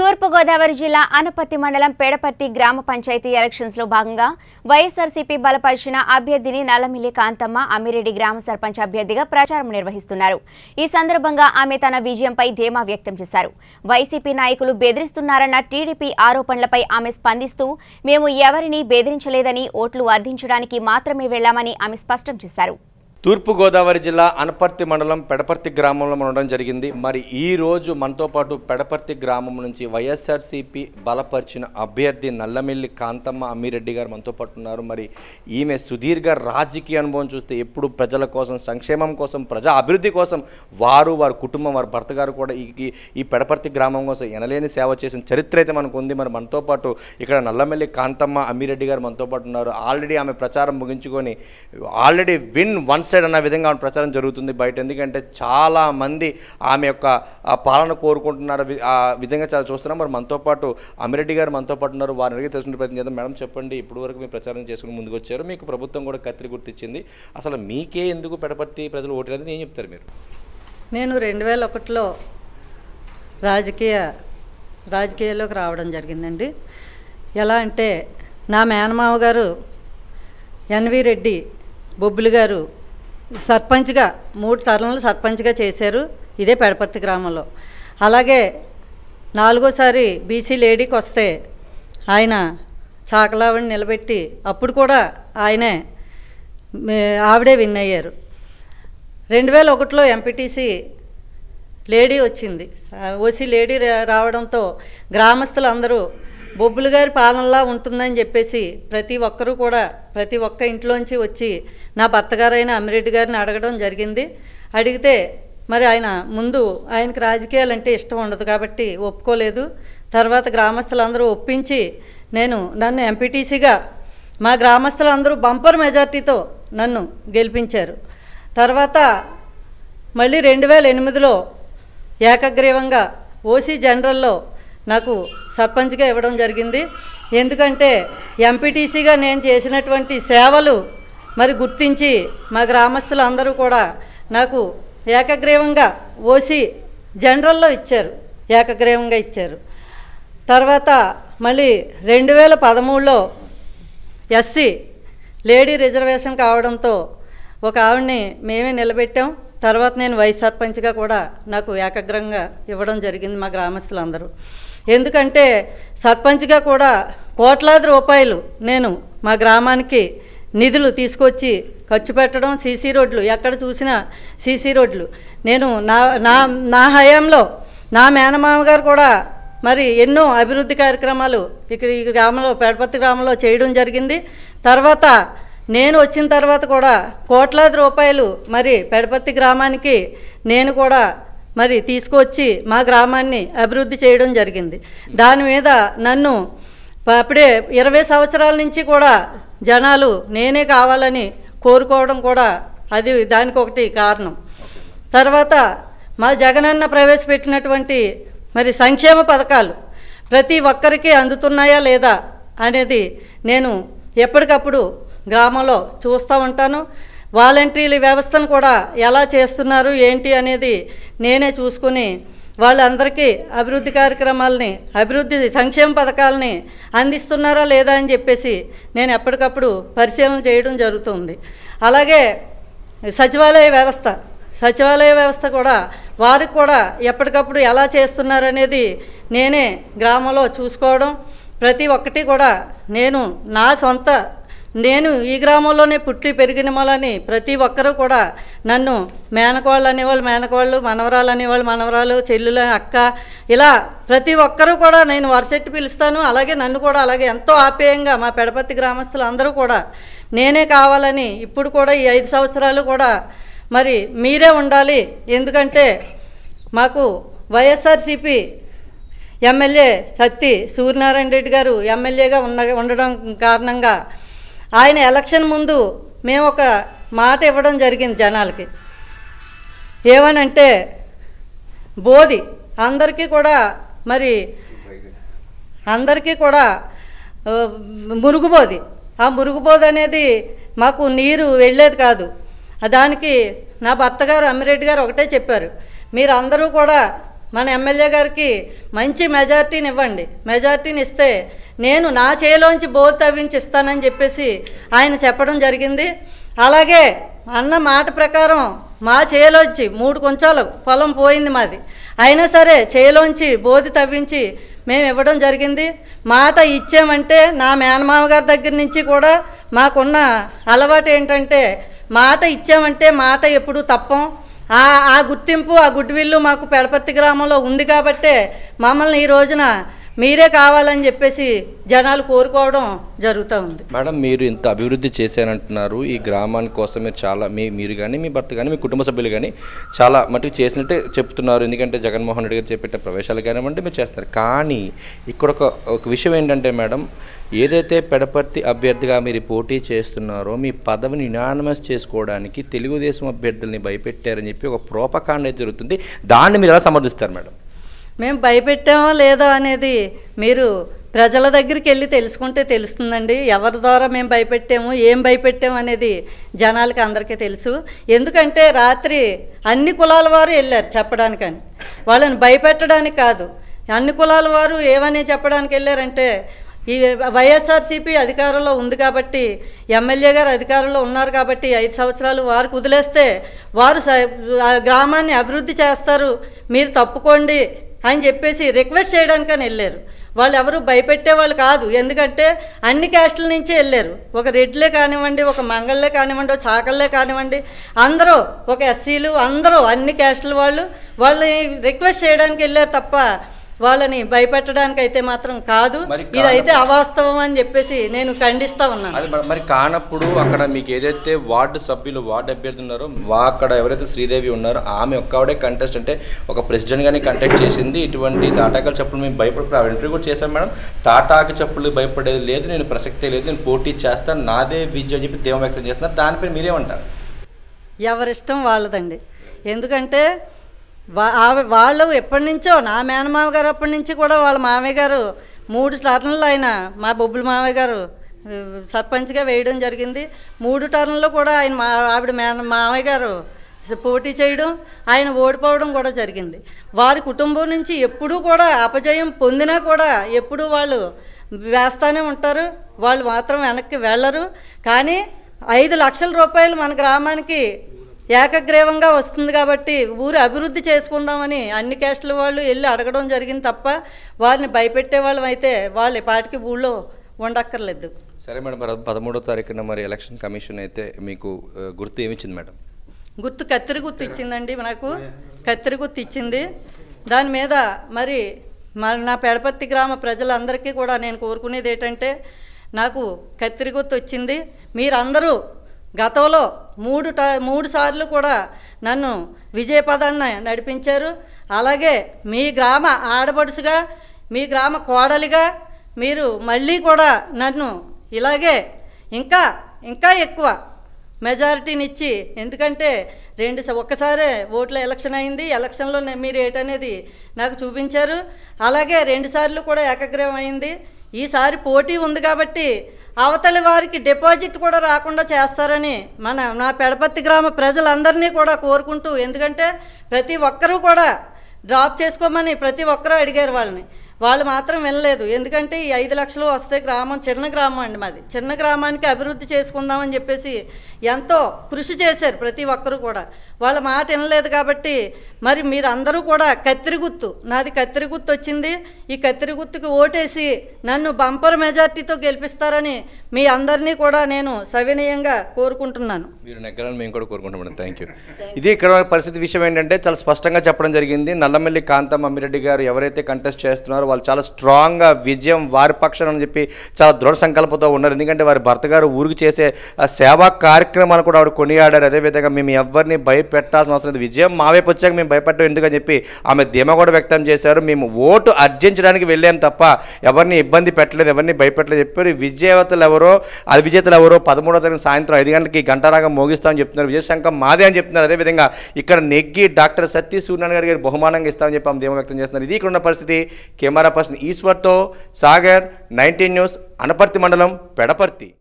తూర్పుగోదావరి జిల్లా అనపత్తి మండలం పేడపర్తి గ్రామ పంచాయతీ ఎలక్షన్స్ లో భాగంగా వైఎస్ఆర్సీపీ బలపరిచిన అభ్యర్థిని నల్లమిల్లి కాంతమ్మ అమ్మిరెడ్డి గ్రామ సర్పంచ్ అభ్యర్థిగా ప్రచారం నిర్వహిస్తున్నారు ఈ సందర్భంగా ఆమె తన విజయంపై ధీమా వ్యక్తం చేశారు వైసీపీ నాయకులు బెదిరిస్తున్నారన్న టీడీపీ ఆరోపణలపై ఆమె స్పందిస్తూ మేము ఎవరిని బెదిరించలేదని ఓట్లు వర్ధించడానికి మాత్రమే వెళ్లామని ఆమె స్పష్టం చేశారు తూర్పుగోదావరి జిల్లా అనపర్తి మండలం పెడపర్తి గ్రామంలో మనం ఉండడం జరిగింది మరి ఈ రోజు మనతో పాటు పెడపర్తి గ్రామం నుంచి వైఎస్ఆర్సీపీ బలపరిచిన అభ్యర్థి నల్లమిల్లి కాంతమ్మ అమ్మిరెడ్డి గారు మనతో పాటు ఉన్నారు మరి ఈమె సుదీర్ఘ రాజకీయ అనుభవం చూస్తే ఎప్పుడు ప్రజల కోసం సంక్షేమం కోసం ప్రజా అభివృద్ధి కోసం వారు వారి కుటుంబం వారి భర్త గారు కూడా ఈ ఈ- ఈ పెడపర్తి గ్రామం కోసం ఎనలేని సేవ చేసిన చరిత్ర అయితే మనకు ఉంది మరి మనతో పాటు ఇక్కడ నల్లమిల్లి కాంతమ్మ అమ్మిరెడ్డి గారు మనతో పాటు ఉన్నారు ఆల్రెడీ ఆమె ప్రచారం ముగించుకొని ఆల్రెడీ విన్ వన్ సైడ్ అన్న విధంగా ఆమె ప్రచారం జరుగుతుంది బయట ఎందుకంటే చాలా మంది ఆమె యొక్క ఆ పాలన కోరుకుంటున్నారు వి- ఆ విధంగా చాలా చూస్తున్నాం మరి మనతో పాటు అమిరెడ్డి గారు మనతో పాటు ఉన్నారు వారిని అడిగి తెలుసుకునే ప్రయత్నం చేద్దాం మేడం చెప్పండి ఇప్పటి వరకు మీరు ప్రచారం చేసుకుని ముందుకు వచ్చారు మీకు ప్రభుత్వం కూడా కత్తిరి గుర్తించింది అసలు మీకే ఎందుకు పెడపర్తి ప్రజలు ఓటేదని ఏం చెప్తారు మీరు నేను రెండు వేల ఒకటిలో రాజకీయ రాజకీయాల్లోకి రావడం జరిగిందండి ఎలా అంటే నా మేనమావ గారు ఎన్వి రెడ్డి బొబ్బులు గారు సర్పంచ్గా మూడు తరంలో సర్పంచ్గా చేశారు ఇదే పెడపర్తి గ్రామంలో అలాగే నాలుగోసారి బీసీ లేడీకి వస్తే ఆయన చాకలావిని నిలబెట్టి అప్పుడు కూడా ఆయనే మే- ఆవిడే విన్ అయ్యారు రెండు వేల ఒకటిలో ఎంపీటీసీ లేడీ వచ్చింది ఓసీ లేడీ రా- రావడంతో గ్రామస్తులు అందరూ బొబ్బులు గారి పాలనలా ఉంటుందని చెప్పేసి ప్రతి ఒక్కరూ కూడా ప్రతి ఒక్క ఇంట్లోంచి వచ్చి నా భర్తగారైన అమ్మిరెడ్డి గారిని అడగడం జరిగింది అడిగితే మరి ఆయన ముందు ఆయనకి రాజకీయాలు అంటే ఇష్టం ఉండదు కాబట్టి ఒప్పుకోలేదు తర్వాత గ్రామస్తులందరూ ఒప్పించి నేను నన్ను ఎంపీటీసీగా మా గ్రామస్తులందరూ బంపర్ మెజార్టీతో నన్ను గెలిపించారు తర్వాత మళ్ళీ రెండు వేల ఎనిమిదిలో ఏకగ్రీవంగా ఓసీ జనరల్లో నాకు సర్పంచ్గా ఇవ్వడం జరిగింది ఎందుకంటే ఎంపీటీసీగా నేను చేసినటువంటి సేవలు మరి గుర్తించి మా గ్రామస్తులు అందరూ కూడా నాకు ఏకగ్రీవంగా ఓసీ జనరల్లో ఇచ్చారు ఏకగ్రీవంగా ఇచ్చారు తర్వాత మళ్ళీ రెండు వేల పదమూడులో ఎస్సీ లేడీ రిజర్వేషన్ కావడంతో ఒక ఆవిడని మేమే నిలబెట్టాం తర్వాత నేను వైస్ సర్పంచ్గా కూడా నాకు ఏకగ్రంగా ఇవ్వడం జరిగింది మా గ్రామస్తులందరూ ఎందుకంటే సర్పంచ్గా కూడా కోట్లాది రూపాయలు నేను మా గ్రామానికి నిధులు తీసుకొచ్చి ఖర్చు పెట్టడం సీసీ రోడ్లు ఎక్కడ చూసినా సీసీ రోడ్లు నేను నా నా నా హయాంలో నా మేనమామ గారు కూడా మరి ఎన్నో అభివృద్ధి కార్యక్రమాలు ఇక్కడ ఈ గ్రామంలో పేడపత్తి గ్రామంలో చేయడం జరిగింది తర్వాత నేను వచ్చిన తర్వాత కూడా కోట్లాది రూపాయలు మరి పెడపత్తి గ్రామానికి నేను కూడా మరి తీసుకొచ్చి మా గ్రామాన్ని అభివృద్ధి చేయడం జరిగింది దాని మీద నన్ను ప- అప్పుడే ఇరవై సంవత్సరాల నుంచి కూడా జనాలు నేనే కావాలని కోరుకోవడం కూడా అది దానికి ఒకటి కారణం తర్వాత మా జగనన్న ప్రవేశపెట్టినటువంటి మరి సంక్షేమ పథకాలు ప్రతి ఒక్కరికి అందుతున్నాయా లేదా అనేది నేను ఎప్పటికప్పుడు గ్రామంలో చూస్తూ ఉంటాను వాలంటీర్ల వ్యవస్థను కూడా ఎలా చేస్తున్నారు ఏంటి అనేది నేనే చూసుకుని వాళ్ళందరికీ అభివృద్ధి కార్యక్రమాలని అభివృద్ధి సంక్షేమ పథకాలని అందిస్తున్నారా లేదా అని చెప్పేసి నేను ఎప్పటికప్పుడు పరిశీలన చేయడం జరుగుతుంది అలాగే సచివాలయ వ్యవస్థ సచివాలయ వ్యవస్థ కూడా వారికి కూడా ఎప్పటికప్పుడు ఎలా చేస్తున్నారనేది నేనే గ్రామంలో చూసుకోవడం ప్రతి ఒక్కటి కూడా నేను నా సొంత నేను ఈ గ్రామంలోనే పుట్టి పెరిగిన వాళ్ళని ప్రతి ఒక్కరూ కూడా నన్ను మేనకోళ్ళు అనేవాళ్ళు మేనకోళ్ళు మనవరాలు అనేవాళ్ళు మనవరాలు చెల్లులు అక్క ఇలా ప్రతి ఒక్కరూ కూడా నేను వరసెట్టి పిలుస్తాను అలాగే నన్ను కూడా అలాగే ఎంతో ఆప్యాయంగా మా పెడపత్తి గ్రామస్తులు అందరూ కూడా నేనే కావాలని ఇప్పుడు కూడా ఈ ఐదు సంవత్సరాలు కూడా మరి మీరే ఉండాలి ఎందుకంటే మాకు వైఎస్ఆర్సిపి ఎమ్మెల్యే సత్తి సూర్యనారాయణ రెడ్డి గారు ఎమ్మెల్యేగా ఉన్న ఉండడం కారణంగా ఆయన ఎలక్షన్ ముందు మేము ఒక మాట ఇవ్వడం జరిగింది జనాలకి ఏమనంటే బోధి అందరికీ కూడా మరి అందరికీ కూడా ఆ, మురుగుబోది ఆ మురుగుబోది అనేది మాకు నీరు వెళ్ళేది కాదు ఆ దానికి నా భర్త గారు అమ్మిరెడ్డి గారు ఒకటే చెప్పారు మీరు అందరూ కూడా మన ఎమ్మెల్యే గారికి మంచి మెజార్టీని ఇవ్వండి మెజార్టీని ఇస్తే నేను నా చేలోంచి బోర్ తవ్వించి ఇస్తానని చెప్పేసి ఆయన చెప్పడం జరిగింది అలాగే అన్న మాట ప్రకారం మా చేలోంచి మూడు కొంచాలు పొలం పోయింది మాది అయినా సరే చేలోంచి బోధి తవ్వించి మేము ఇవ్వడం జరిగింది మాట ఇచ్చామంటే నా మేనమామ గారి దగ్గర నుంచి కూడా మాకున్న అలవాటు ఏంటంటే మాట ఇచ్చామంటే మాట ఎప్పుడు తప్పం ఆ ఆ గుర్తింపు ఆ గుడ్ విల్లు మాకు పెడపర్తి గ్రామంలో ఉంది కాబట్టే మమ్మల్ని ఈ రోజున మీరే కావాలని చెప్పేసి జనాలు కోరుకోవడం జరుగుతూ ఉంది మేడం మీరు ఇంత అభివృద్ధి చేశారంటున్నారు ఈ గ్రామాని కోసం మీరు చాలా మీ మీరు కానీ మీ భర్త కానీ మీ కుటుంబ సభ్యులు కానీ చాలా మటుకు చేసినట్టే చెప్తున్నారు ఎందుకంటే జగన్మోహన్ రెడ్డి గారు చేపట్టే ప్రవేశాలు కానివ్వండి మీరు చేస్తారు కానీ ఇక్కడ ఒక ఒక విషయం ఏంటంటే మేడం ఏదైతే పెడపర్తి అభ్యర్థిగా మీరు పోటీ చేస్తున్నారో మీ పదవిని యునానమస్ చేసుకోవడానికి తెలుగుదేశం అభ్యర్థుల్ని భయపెట్టారని చెప్పి ఒక ప్రోపకాండ అయితే జరుగుతుంది దాన్ని మీరు ఎలా సమర్థిస్తారు మేడం మేము భయపెట్టామో లేదో అనేది మీరు ప్రజల దగ్గరికి వెళ్ళి తెలుసుకుంటే తెలుస్తుందండి ఎవరి ద్వారా మేము భయపెట్టాము ఏం భయపెట్టాము అనేది జనాలకి అందరికీ తెలుసు ఎందుకంటే రాత్రి అన్ని కులాల వారు వెళ్ళారు చెప్పడానికని వాళ్ళని భయపెట్టడానికి కాదు అన్ని కులాల వారు ఏమని చెప్పడానికి వెళ్ళారంటే ఈ వైఎస్ఆర్సీపీ అధికారంలో ఉంది కాబట్టి ఎమ్మెల్యే గారు అధికారంలో ఉన్నారు కాబట్టి ఐదు సంవత్సరాలు వారికి వదిలేస్తే వారు స- ఆ గ్రామాన్ని అభివృద్ధి చేస్తారు మీరు తప్పుకోండి అని చెప్పేసి రిక్వెస్ట్ చేయడానికని వెళ్ళారు వాళ్ళు ఎవరు భయపెట్టే వాళ్ళు కాదు ఎందుకంటే అన్ని క్యాస్టుల నుంచి వెళ్ళారు ఒక రెడ్లే కానివ్వండి ఒక మంగళ్ళే కానివ్వండి ఒక చాకళ్ళే కానివ్వండి అందరూ ఒక ఎస్సీలు అందరూ అన్ని క్యాస్టుల వాళ్ళు వాళ్ళని రిక్వెస్ట్ చేయడానికి వెళ్ళారు తప్ప వాళ్ళని భయపెట్టడానికి అయితే మాత్రం కాదు మరి ఇదైతే అవాస్తవం అని చెప్పేసి నేను ఖండిస్తా ఉన్నాను అది మరి- మరి కానప్పుడు అక్కడ మీకు ఏదైతే వార్డు సభ్యులు వార్డు అభ్యర్థి ఉన్నారో వా అక్కడ ఎవరైతే శ్రీదేవి ఉన్నారో ఆమె ఒక్కవిడే కంటెస్ట్ అంటే ఒక ప్రెసిడెంట్ గానే కంటెక్ట్ చేసింది ఇటువంటి తాటాకల చెప్పులు మేము భయపడి ఇంటర్వ్యూ కూడా చేశాం మేడం తాటాకి చెప్పులు భయపడేది లేదు నేను ప్రసక్తే లేదు నేను పోటీ చేస్తాను నాదే విజయం అని చెప్పి దేవం వ్యక్తం చేస్తున్నారు దానిపై మీరేమంటారు ఎవరిష్టం వాళ్ళదండి ఎందుకంటే వా ఆవి- వాళ్ళు ఎప్పటి నుంచో నా మేనమామ గారు అప్పటి నుంచి కూడా వాళ్ళ మామయ్య గారు మూడు టర్న్లు ఆయన మా బొబ్బుల మామయ్య గారు ఆ, సర్పంచ్గా వేయడం జరిగింది మూడు టర్న్లో కూడా ఆయన మా ఆవిడ మేన మామయ్య గారు పోటీ చేయడం ఆయన ఓడిపోవడం కూడా జరిగింది వారి కుటుంబం నుంచి ఎప్పుడూ కూడా అపజయం పొందినా కూడా ఎప్పుడూ వాళ్ళు వేస్తానే ఉంటారు వాళ్ళు మాత్రం వెనక్కి వెళ్ళరు కానీ ఐదు లక్షల రూపాయలు మన గ్రామానికి ఏకగ్రీవంగా వస్తుంది కాబట్టి ఊరు అభివృద్ధి చేసుకుందామని అన్ని క్యాస్టుల వాళ్ళు వెళ్ళి అడగడం జరిగింది తప్ప వారిని భయపెట్టే వాళ్ళం అయితే వాళ్ళు ఈ పాటికి ఊళ్ళో ఉండక్కర్లేదు సరే మేడం మరి పదమూడో తారీఖున మరి ఎలక్షన్ కమిషన్ అయితే మీకు ఆ, గుర్తు ఏమిచ్చింది మేడం గుర్తు కత్తిరి గుర్తు ఇచ్చిందండి నాకు కత్తిరి గుర్తు ఇచ్చింది దాని మీద మరి మరి నా పెడపత్తి గ్రామ ప్రజలందరికీ కూడా నేను కోరుకునేది ఏంటంటే నాకు కత్తిరి గుర్తు వచ్చింది మీరందరూ గతంలో మూడు ట మూడు సార్లు కూడా నన్ను విజయపదాన్ని నడిపించారు అలాగే మీ గ్రామ ఆడపడుచుగా మీ గ్రామ కోడలిగా మీరు మళ్ళీ కూడా నన్ను ఇలాగే ఇంకా ఇంకా ఎక్కువ మెజారిటీని ఇచ్చి ఎందుకంటే రెండు స- ఒక్కసారే ఓట్ల ఎలక్షన్ అయింది ఎలక్షన్లో నే- మీరు ఏటనేది నాకు చూపించారు అలాగే రెండుసార్లు కూడా ఏకగ్రీవం అయింది ఈసారి పోటీ ఉంది కాబట్టి అవతలి వారికి డిపాజిట్ కూడా రాకుండా చేస్తారని మన నా పెడపత్తి గ్రామ ప్రజలందరినీ కూడా కోరుకుంటూ ఎందుకంటే ప్రతి ఒక్కరూ కూడా డ్రాప్ చేసుకోమని ప్రతి ఒక్కరూ అడిగారు వాళ్ళని వాళ్ళు మాత్రం వినలేదు ఎందుకంటే ఈ ఐదు లక్షలు వస్తే గ్రామం చిన్న గ్రామం అండి మాది చిన్న గ్రామానికి అభివృద్ధి చేసుకుందామని చెప్పేసి ఎంతో కృషి చేశారు ప్రతి ఒక్కరూ కూడా వాళ్ళ మాట వినలేదు కాబట్టి మరి మీరందరూ కూడా కత్తిరి గుర్తు నాది కత్తిరి గుర్తు వచ్చింది ఈ కత్తిరి గుర్తుకి ఓటేసి నన్ను బంపర్ మెజార్టీతో గెలిపిస్తారని మీ అందరినీ కూడా నేను సవినయంగా కోరుకుంటున్నాను మీరు నెగ్గాలని మేము కూడా కోరుకుంటాం మేడం థ్యాంక్ యూ ఇది ఇక్కడ పరిస్థితి విషయం ఏంటంటే చాలా స్పష్టంగా చెప్పడం జరిగింది నల్లమల్లి కాంతం అమ్మిరెడ్డి గారు ఎవరైతే కంటెస్ట్ చేస్తున్నారో వాళ్ళు చాలా స్ట్రాంగ్గా విజయం వారి పక్షాన అని చెప్పి చాలా దృఢ సంకల్పంతో ఉన్నారు ఎందుకంటే వారి భర్త గారు ఊరికి చేసే ఆ సేవా కార్యక్రమాలు కూడా ఆవిడ కొనియాడారు అదేవిధంగా మేము ఎవరిని భయపెట్టాల్సిన అవసరం లేదు విజయం మా వైపు వచ్చాక మేము భయపెట్టం ఎందుకని చెప్పి ఆమె ధీమా కూడా వ్యక్తం చేశారు మేము ఓటు అర్జించడానికి వెళ్ళాం తప్ప ఎవరిని ఇబ్బంది పెట్టలేదు ఎవరిని భయపెట్టలేదు చెప్పారు విజేతలు ఎవరో అది విజేతలు ఎవరో పదమూడో తారీఖు సాయంత్రం ఐదు గంటలకి గంటరాగం మోగిస్తామని చెప్తున్నారు విజయశంకర్ మాదే అని చెప్తున్నారు అదేవిధంగా ఇక్కడ నెగ్గి డాక్టర్ సతీ సూర్యనారాయణ గారి బహుమానంగా ఇస్తామని చెప్పి ఆమె ధీమా వ్యక్తం చేస్తున్నారు ఇది ఇక్కడ ఉన్న పరిస్థితి కెమెరా పర్సన్ ఈశ్వర్తో సాగర్ నైన్టీన్ న్యూస్ అనపర్తి మండలం పెడపర్తి